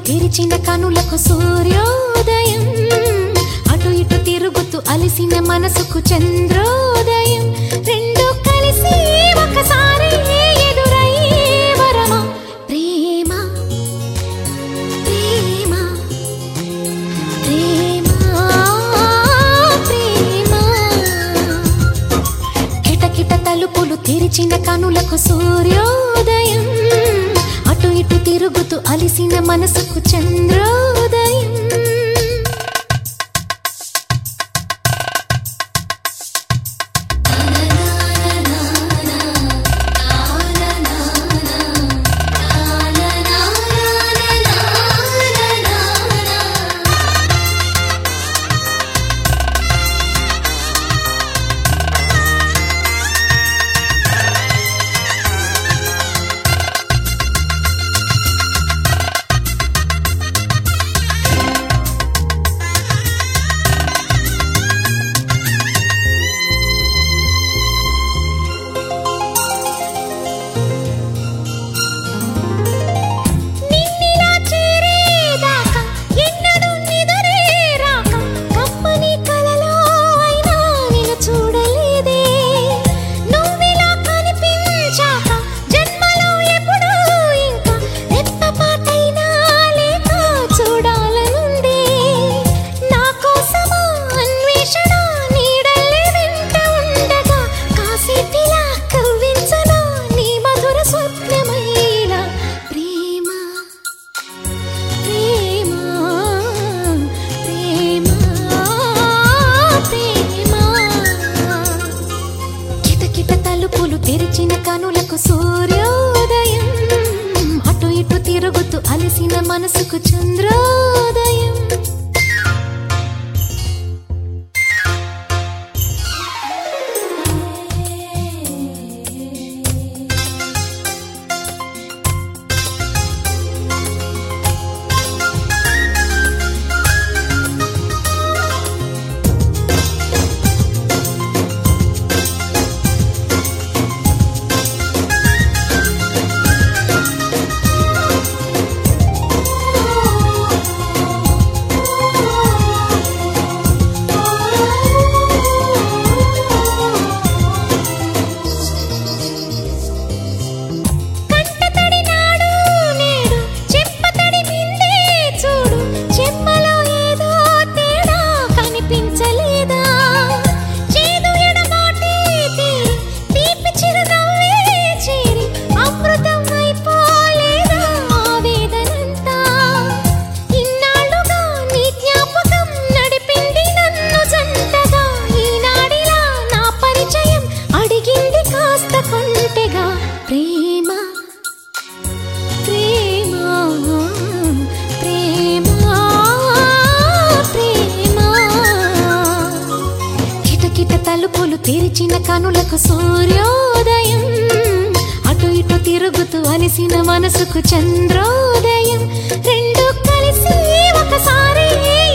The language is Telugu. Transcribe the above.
తెరిచిన కనులకు సూర్యోదయం అటు ఇటు తిరుగుతూ అలిసిన మనసుకు చంద్రోదయం రెండు కలిసి ఒకసారి ఎదురై వరమా ప్రేమ ప్రేమ ప్రేమ ప్రేమ కిటకిట తలుపులు తెరిచిన కనులకు సూర్యోదయం అటు ఇటు తిరుగుతూ అలిసిన మనసుకు చంద్రోదయం నిన్నిలా చేరేదాకా ఎన్నడూ నిదురే రాక కమ్మని కలలో అయినా నిన్ను చూడలేదే నువ్విలా కనిపించాక జన్మలో ఎప్పుడూ ఇంకా రెప్పపాటైనా లేక చూడాలనుంది నా కోసమా అన్వేషణ నీడల్లే వెంట ఉండగా కాసేపిలా కవ్వించనా నీ మధుర స్వప్నమైనా ప్రేమ ప్రేమ ప్రేమ ప్రేమ కిటకిట తలుపులు తెరిచిన కనులకు సూర్యోదయం అటు ఇటు తిరుగుతూ అలసిన మనసుకు చంద్రోదయం కంటతడి నాడు నేడు చెంపతడి మిందే చూడు చెమ్మలో ఏదో తేడా కనిపించలేదా చేదు ఎడమాటే తీరి తీపి చిరునవ్వే చేరి అమృతం అయిపోలేదా ఆవేదనంతా ఇన్నాళ్ళుగా నీ జ్ఞాపకం నడిపింది నన్ను జంటగా ఈనాడిలా నా పరిచయం అడిగింది కాస్త కొంటెగా ప్రేమ ప్రేమ ప్రేమ ప్రేమ కిటకిట తలుపులు తెరిచిన కనులకు సూర్యోదయం అటు ఇటు తిరుగుతూ అలిసిన మనసుకు చంద్రోదయం రెండు కలిసి ఒకసారి